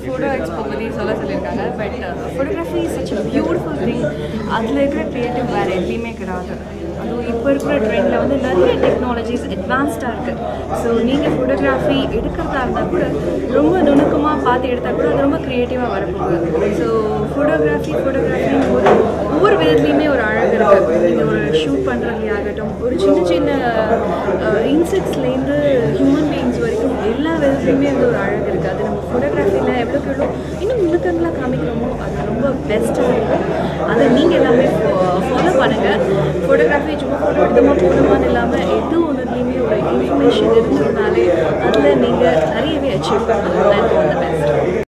photo expo பற்றி சொல்ல சொல்லியிருக்காங்க but photography such a beautiful thing அதில் இருக்கிற க்ரியேட்டிவ் வேறு எதுலேயுமே கிடையாது அதுவும் இப்போ இருக்கிற ட்ரெண்டில் வந்து நிறைய டெக்னாலஜிஸ் அட்வான்ஸ்டாக இருக்குது ஸோ நீங்கள் ஃபோட்டோகிராஃபி எடுக்கிறதா இருந்தால் கூட ரொம்ப நுணுக்கமாக பார்த்து எடுத்தால் கூட அது ரொம்ப க்ரியேட்டிவாக வரப்போகுது ஸோ ஃபோட்டோகிராஃபி ஃபோட்டோகிராஃபிங் போது ஒவ்வொரு விதத்துலேயுமே ஒரு அழகு இருக்குது நீங்கள் ஒரு ஷூட் பண்ணுறதுலே ஆகட்டும் ஒரு சின்ன சின்ன இன்செக்ட்ஸ்லேருந்து ஹியூமன் பீயிங்ஸ் வரைக்கும் எல்லா விதத்துலையுமே வந்து ஒரு அழகு இருக்குது அது நம்ம ஃபோட்டோகிராஃபியில் எவ்வளோக்கு எவ்வளோ இன்னும் நுணுக்கங்களாக காமிக்கிறோமோ அது ரொம்ப பெஸ்ட்டாக இருக்கும் அதை நீங்கள் எல்லாமே ஃபாலோ பண்ணுங்கள் ஃபோட்டோகிராஃபி சும்மா ஃபோட்டோ எடுத்தோமா போனோமான்னு இல்லாமல் எது ஒன்றுலையுமே ஒரு இன்ஃபர்மேஷன் இருந்ததுனாலே அதில் நீங்கள் நிறையவே அச்சீவ் பண்ணலாம் பெஸ்ட்